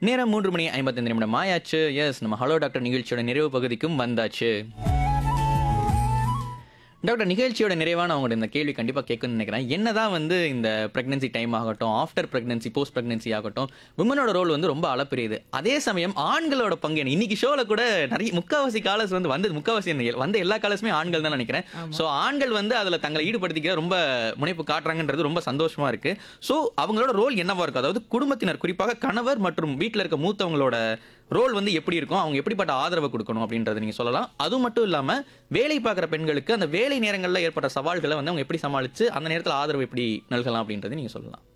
நேரம் மூன்று மணி ஐம்பத்தைந்து நிமிடம் ஆயாச்சு எஸ் நம்ம ஹலோ டாக்டர் நிகழ்ச்சியோட நிறைவு பகுதிக்கும் வந்தாச்சு டாக்டர் நிகழ்ச்சியோட நிறைவான அவங்களோட இந்த கேள்வி கண்டிப்பாக கேட்கணும்னு நினைக்கிறேன் என்னதான் வந்து இந்த ப்ரெக்னன்சி டைம் ஆகட்டும் ஆஃப்டர் ப்ரெக்னன்சி போஸ்ட் ப்ரெக்னன்சி ஆகட்டும் உமனோட ரோல் வந்து ரொம்ப அளப்பெரியது அதே சமயம் ஆண்களோட பங்கு என்ன இன்னைக்கு ஷோவில் கூட நிறைய முக்காவாசி காலர்ஸ் வந்து வந்தது முக்காவாசி என்ன, வந்த எல்லா காலர்ஸுமே ஆண்கள் தான் நினைக்கிறேன் ஸோ ஆண்கள் வந்து அதில் தங்களை ஈடுபடுத்திக்க ரொம்ப முனைப்பு காட்டுறாங்கன்றது ரொம்ப சந்தோஷமா இருக்கு ஸோ அவங்களோட ரோல் என்னவா இருக்கும் அதாவது குடும்பத்தினர் குறிப்பாக கணவர் மற்றும் வீட்டில் இருக்க மூத்தவங்களோட ரோல் வந்து எப்படி இருக்கும் அவங்க எப்படிப்பட்ட ஆதரவை கொடுக்கணும் அப்படின்றத நீங்க சொல்லலாம் அது மட்டும் இல்லாம வேலை பார்க்குற பெண்களுக்கு அந்த வேலை நேரங்களில் ஏற்பட்ட சவால்களை வந்து அவங்க எப்படி சமாளிச்சு அந்த நேரத்தில் ஆதரவு எப்படி நல்கலாம் அப்படின்றத நீங்க சொல்லலாம்